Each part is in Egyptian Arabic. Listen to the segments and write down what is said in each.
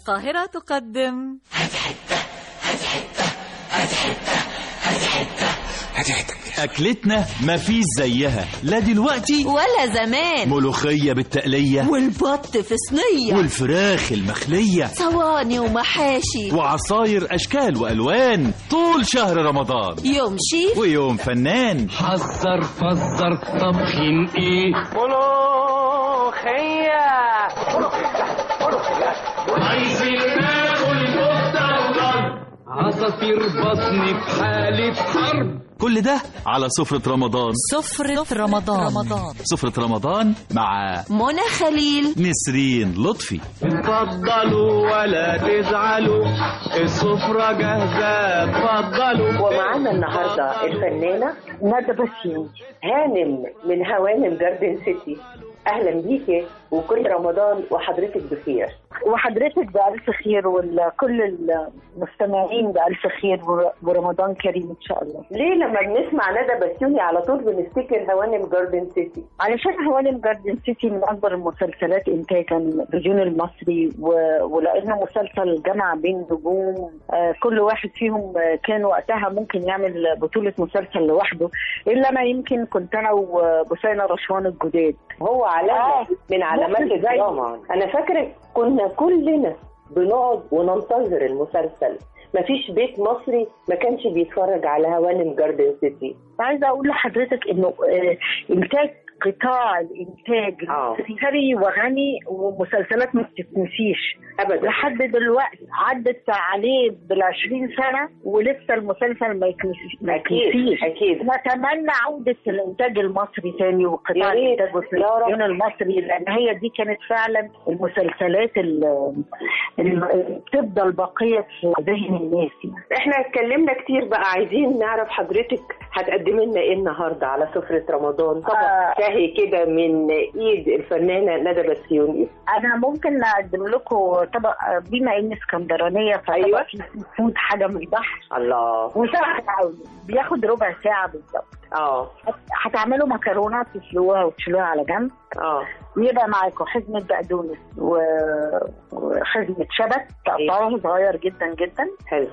القاهرة تقدم أكلتنا مفيش زيها لا دلوقتي ولا زمان ملوخية بالتقلية والبط في صينية والفراخ المخلية صواني ومحاشي وعصاير أشكال وألوان طول شهر رمضان يوم شيف ويوم فنان حذر فزر طبخين ايه ملوخية عايزين ناكل كفته وضرب عصافير بطني في حالة حرب كل ده على سفرة رمضان سفرة رمضان رمضان سفرة رمضان مع منى خليل نسرين لطفي اتفضلوا ولا تزعلوا السفرة جاهزة اتفضلوا ومعانا النهاردة الفنانة ندى بسيم هانم من هوانم جاردن سيتي أهلا بيكي وكل رمضان وحضرتك بخير وحضرتك بألف خير وكل المستمعين بألف خير ور- ورمضان كريم إن شاء الله ليه لما بنسمع ندى بسيوني على طول بنفتكر هوانم جاردن سيتي علشان هوانم جاردن سيتي من أكبر المسلسلات إنتاجا الرجون المصري و... ولأنه مسلسل جمع بين نجوم آه كل واحد فيهم آه كان وقتها ممكن يعمل بطولة مسلسل لوحده إلا ما يمكن كنت أنا وبسينة رشوان الجداد هو علامة آه. من علامات ممكن زي- الدراما أنا فاكرة كنا كلنا بنقعد وننتظر المسلسل مفيش بيت مصري ما كانش بيتفرج على هوانم جاردن سيتي عايزه اقول لحضرتك انه آه، انتاج قطاع الانتاج آه. ثري وغني ومسلسلات ما بتتنسيش أبدا لحد دلوقتي عدت عليه بالعشرين سنة ولسه المسلسل ما يتنسيش ما أكيد يتنسيش أكيد نتمنى عودة الإنتاج المصري تاني وقطاع يا ريت. الإنتاج يا رب. والتلفزيون المصري لأن هي دي كانت فعلا المسلسلات اللي بتفضل باقية في ذهن الناس يعني. احنا اتكلمنا كتير بقى عايزين نعرف حضرتك هتقدمي لنا ايه النهارده على سفرة رمضان طبق آه. شهي كده من ايد الفنانة ندى بسيوني انا ممكن اقدم لكم طبق بما اني اسكندرانيه فطبق أيوة. فيه فود حاجه من البحر الله وسهل قوي بياخد ربع ساعه بالظبط اه هت- هتعملوا مكرونه تسلوها وتشيلوها على جنب اه يبقى معاكم حزمه بقدونس و- وحزمه شبت تقطعوه صغير جدا جدا حلو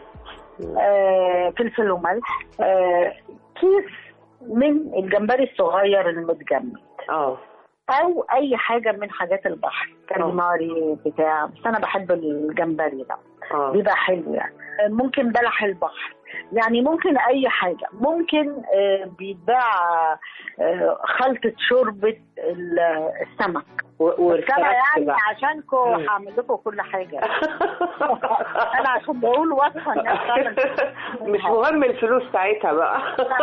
آه فلفل وملح آه كيس من الجمبري الصغير المتجمد اه او اي حاجه من حاجات البحر كاليماري بتاع بس انا بحب الجمبري ده اه بيبقى حلو يعني ممكن بلح البحر يعني ممكن اي حاجه ممكن آه، بيتباع آه، خلطه شوربه ال- السمك و- السمك والفراخ يعني بقى. عشانكم مم. هعمل لكم كل حاجه انا عشان بقول وصفه الناس تعمل مش مهم الفلوس ساعتها بقى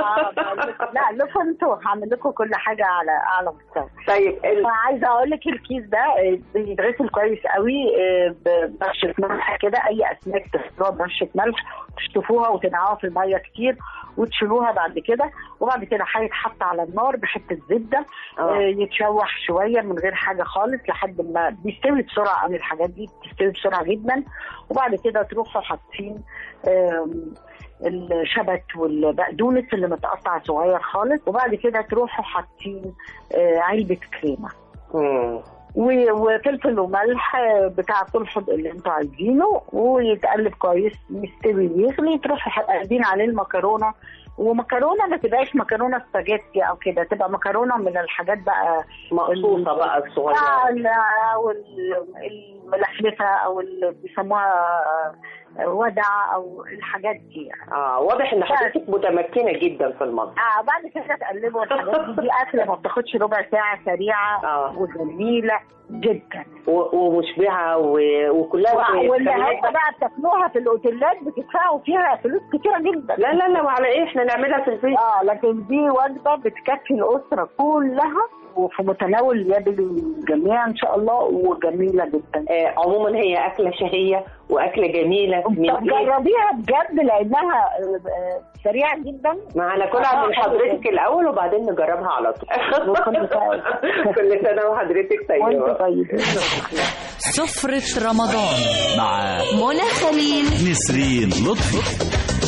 لا لكم انتوا هعمل لكم كل حاجه على اعلى مستوى طيب ال... عايزه اقول لك الكيس ده آه، بيتغسل كويس قوي آه، برشه ملح كده اي اسماك تغسلوها برشه ملح تشطفوها وتنقعوها في الميه كتير وتشيلوها بعد كده وبعد كده هيتحط على النار بحته زبده آه. آه، يتشوح شويه من غير حاجه خالص لحد ما بيستوي بسرعه قوي الحاجات دي بتستوي بسرعه جدا وبعد كده تروحوا حاطين آم، الشبت والبقدونس اللي متقطع صغير خالص وبعد كده تروحوا حاطين آه، علبه كريمه مم. و- وفلفل وملح آه، بتاع الحب اللي انتوا عايزينه ويتقلب كويس يستوي ويغلي تروحوا قلبين عليه المكرونه ومكرونه ما تبقاش مكرونه سباجيتي او كده تبقى مكرونه من الحاجات بقى مقصوصة بقى الصغيرة آه، ال- او ال- الملفلفه او اللي بيسموها آه، ودع او الحاجات دي يعني. اه واضح ان حضرتك متمكنة جدا في المطبخ اه بعد كده تقلبوا الحاجات دي دي اكله ما بتاخدش ربع ساعه سريعه آه. وجميله جدا و- ومشبعة و- وكلها واللي بإمكانيات هي بقى بتاكلوها في الاوتيلات بتدفعوا فيها فلوس كتيره جدا لا لا لا وعلى ايه احنا نعملها في البيت اه لكن دي وجبه بتكفي الاسره كلها وفي متناول يد الجميع ان شاء الله وجميله جدا آه عموما هي اكله شهيه واكله جميله من طب ايه جربيها بجد لانها آه، آه، سريعه جدا ما هناكلها آه، من حلو حضرتك جدا. الاول وبعدين نجربها على طول وكل سنة. كل سنه وحضرتك وانت طيبه طيب سفرة رمضان مع منى خليل نسرين لطفي